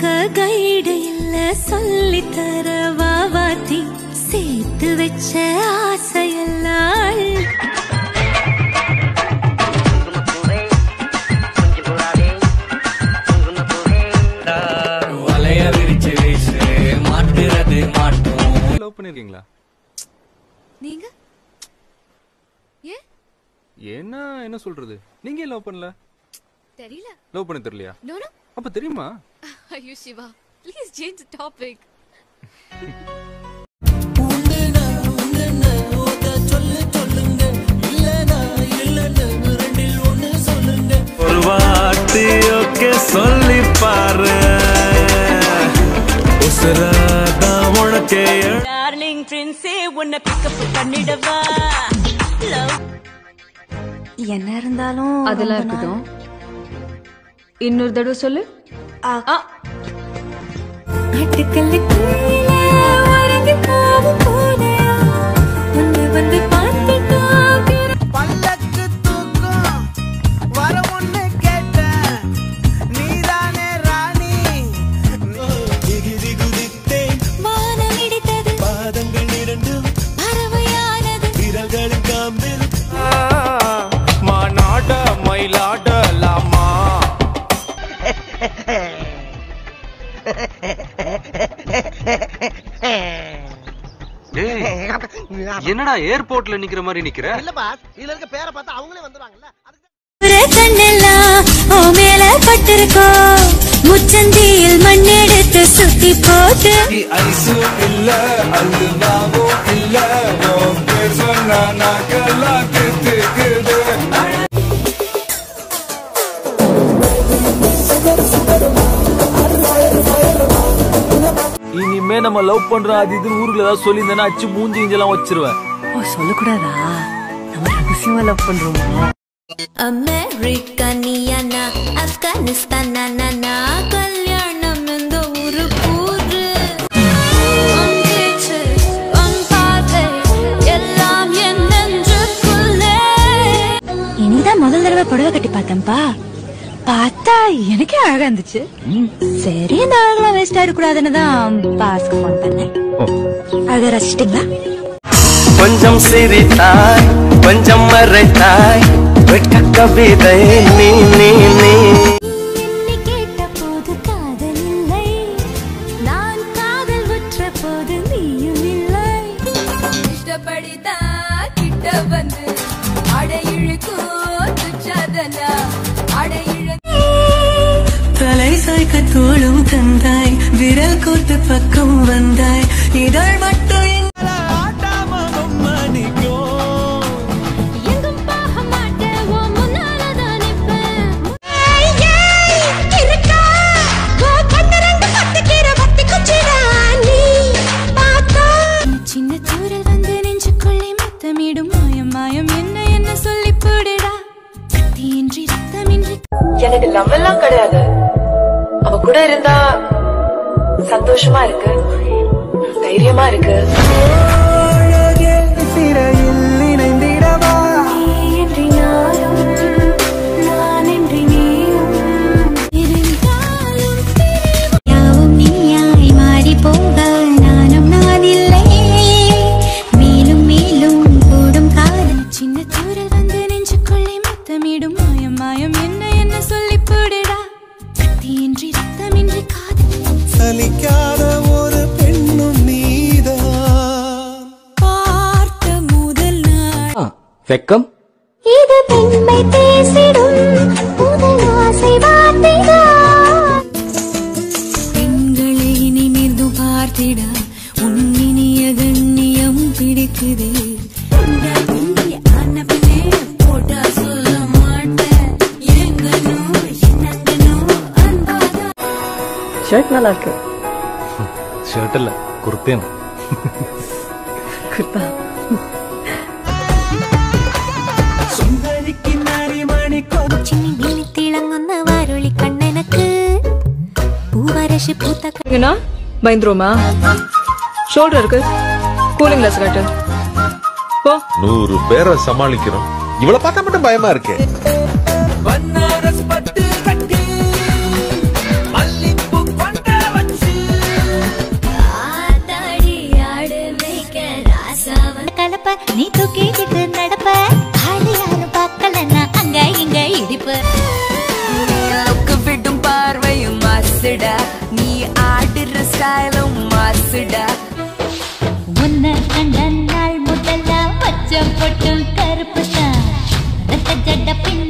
பார்க்க கைடு இல்ல சொல்லி தர வாவாத்தி சேர்த்து வச்ச ஆசையெல்லாம் வலைய விரிச்சு வீசு மாட்டுறது மாட்டோம் லவ் பண்ணிருக்கீங்களா நீங்க ஏன் ஏன்னா என்ன சொல்றது நீங்க ஏன் லவ் பண்ணல தெரியல லவ் பண்ண தெரியலையா நோ நோ அப்ப தெரியுமா ஐயோ சிவா ப்ளீஸ் சேஞ்ச் டாபிக் ஒரு வாட்டி ஓகே சொல்லி பாரு உசுராதான் உனக்கே டார்லிங் பிரின்ஸே உன்னை பிக்கப் பண்ணிடவா என்ன இருந்தாலும் அதெல்லாம் இருக்கட்டும் இன்னொரு தடவை சொல்லு ஆட்டுக்கல்லுக்குள்ள உறங்கி போகும் போதையா உன்னை வந்து பார்த்துட்டா பல்லக்கு தூக்கம் வர ஒண்ணு கேட்டேன் நீதானே ராணி வானம் இடித்தது பாதங்கள் இரண்டும் பறவையானது விரல்களின் காம்பில் மாநாட மயிலாடலாமா என்னடா ஏர்போர்ட்ல நிக்கிற மாதிரி நிக்கிற இல்ல பாஸ் இதுல இருக்க பேரை பார்த்தா அவங்களே வந்துருவாங்கல்ல அதுக்கு ஒரு கண்ணெல்லாம் ஓ மேல பட்டிருக்கோ முச்சந்தியில் மண்ணெடுத்து சுத்தி போட்டு ஐசும் இல்ல அல்வாவும் இல்ல உன் பேர் சொன்னா நாக்கெல்லாம் தித்துக்குது இனிமே நம்ம லவ் பண்றோம் அது இதுன்னு ஊருக்குள்ள ஏதாவது சொல்லியிருந்தேன்னா அச்சு மூஞ்சி இஞ்செல்லாம் வச்சிருவேன் ஓ சொல்லக்கூடாதா நம்ம ரகசியமா லவ் பண்றோமா அமெரிக்கனியானா ஆப்கானிஸ்தானா கல்யாணம் இந்த ஒரு கூறு உன் பேச்சு, உன் பார்வை எல்லாம் என் நெஞ்சுக்குள்ளே. இனிதான் முதல் தடவை புடவை கட்டி பார்த்தேன்ப்பா பார்த்தா எனக்கே அழகா இருந்துச்சு சரி இந்த அழகெல்லாம் வேஸ்ட் ஆயிடக்கூடாதுன்னு தான் பாஸ்க்கு ஃபோன் பண்ணேன் அழகா ரசிச்சிட்டீங்களா கொஞ்சம் சிரித்தாய் கொஞ்சம் மறைத்தாய் வெட்ட கவிதை நீ நீ நீ என்னை கேட்டபோது காதல் இல்லை. நான் காதல் உற்ற போது நீயும் இல்லை. இஷ்டப்படிதான் கிட்ட வந்து அடை இழுக்கும் துச்சாதனா அடை இழு தலை சாய்க்க தோளும் தந்தாய் விரல் கோர்த்து பக்கம் வந்தாய் இதழ் மட்டும் எங்கும் போக மாட்டேன், உன் முன்னாலதான் நிப்பேன். ஏய், ஏய், இருக்கா? உன் கண்ணு ரெண்டு பத்துக்கிற பத்தி குச்சிடா நீ பார்த்தா. சின்ன தூரல் வந்து நெஞ்சுக்குள்ளே முத்தமிடும் மாயம் மாயம் என்ன என்ன சொல்லி போடுடா சக்தியின்றி ரத்தமின்றி எனக்கு லவ் எல்லாம் கிடையாது அவ கூட இருந்தா சந்தோஷமா இருக்கு தைரியமா இருக்கு சிறையில் இணைந்திடவா நீன்றி நானும் நானின்றி நீயும் இருந்தாலும் பிரிவு யாவும் நீயாய் மாறி போக நானும் நான் இல்லை மேலும் மேலும் கூடும் காதல் சின்ன தூரல் வந்து நெஞ்சுக்குள்ளே முத்தமிடும் மாயம் மாயம் என்ன என்ன சொல்லி போடுடா சக்தியின்றி ரத்தமின்றி காதல் சலிக்காத ஒரு பெண்ணும் நீதான் பார்த்த முதல் நாள் வெக்கம் இது பெண்மை பேசிடும் முதல் ஆசை வார்த்தைதான் பெண்களை நிமிர்ந்து பார்த்திட உன்னினிய கண்ணியம் பிடிக்குது போட்டா சொல்ல மாட்டேன் எங்கனோ என்னங்கனோ அன்பாதான் ஷர்ட் நல்லா இருக்கு ஷர்ட் இல்ல குர்த்தேன் குர்தா സുന്ദരിക്ക് നരിമണി ചിന്നി വീണി തിളങ്ങുന്ന വാരൊളി കണ്ണനക്ക് പൂവരശി പൂത്ത ஏன்னா பயந்துருமா ஷோல்டர் இருக்கு கூலிங் கிளாஸ் காட்டு போ நூறு பேரை சமாளிக்கிறோம் இவளை பார்த்தா மட்டும் பயமா இருக்கே பன்னாரஸ் பட்டு கட்டி மல்லிப்பூ கொண்ட ஸ்டைலும் மாசுடா உன்னை கண்ட நாள் முதல்ல பச்ச பொட்டு கருப்பு தான் ரத்த ஜட பின்ன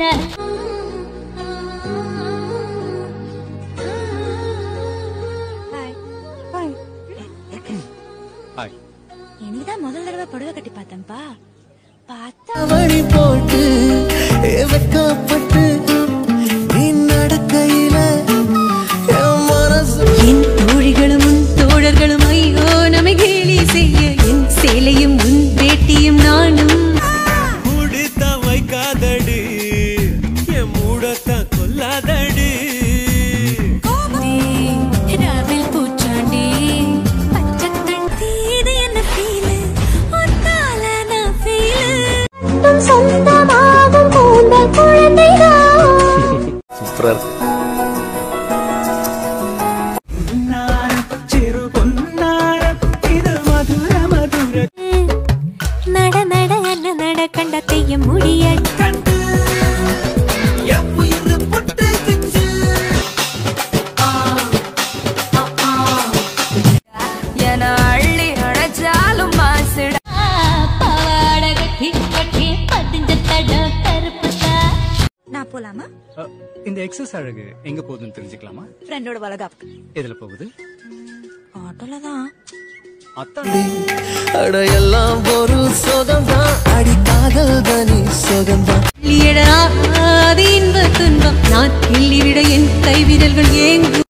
ஹாய் இன்னைக்குதான் முதல் தடவை புடவை கட்டி பார்த்தேன்ப்பா பார்த்தா வழி போட்டு வெக்கப்பட்டு நீ நடக்கையில என் மனசு என் தோழிகளும் உன் தோழர்களும் ஐயோ நம்மை கேலி செய்ய என் சேலையும் உன் வேட்டியும் நானும் முடித்த வைக்காதடி என் மூடத்த கொல்லாதடி ராவில் பூச்சாண்டி பச்சத்தன் தீது என்ன ஃபீலு ஒத்தால நான் ஃபீலு சொந்தமாகும் போந்த குழந்தைதான் சூப்பரா இருக்கு சிறு பொன்னாரம் இது மதுர மதுர நட நட அண்ண நட கண்ட தெய்ய முடிய கண்டு என் உயிர் பொட்டுக்குச்சு என அள்ளி அழைச்சாலும் மாசுடா பவாட கட்டி கட்டி பதிஞ்ச தட கருப்பு தான் நான் போலாமா இந்த எக்ஸஸ் அழகு எங்க போகுதுன்னு தெரிஞ்சுக்கலாமா ஃப்ரெண்டோட வளகாப்புக்கு எதுல போகுது ஆட்டோல தான் அத்தான் அட எல்லாம் ஒரு சுகம்தான் அடி காதல் தனி சுகம்தான் இன்ப துன்பம் நான் கிள்ளி விட என் கைவிரல்கள் ஏங்கும்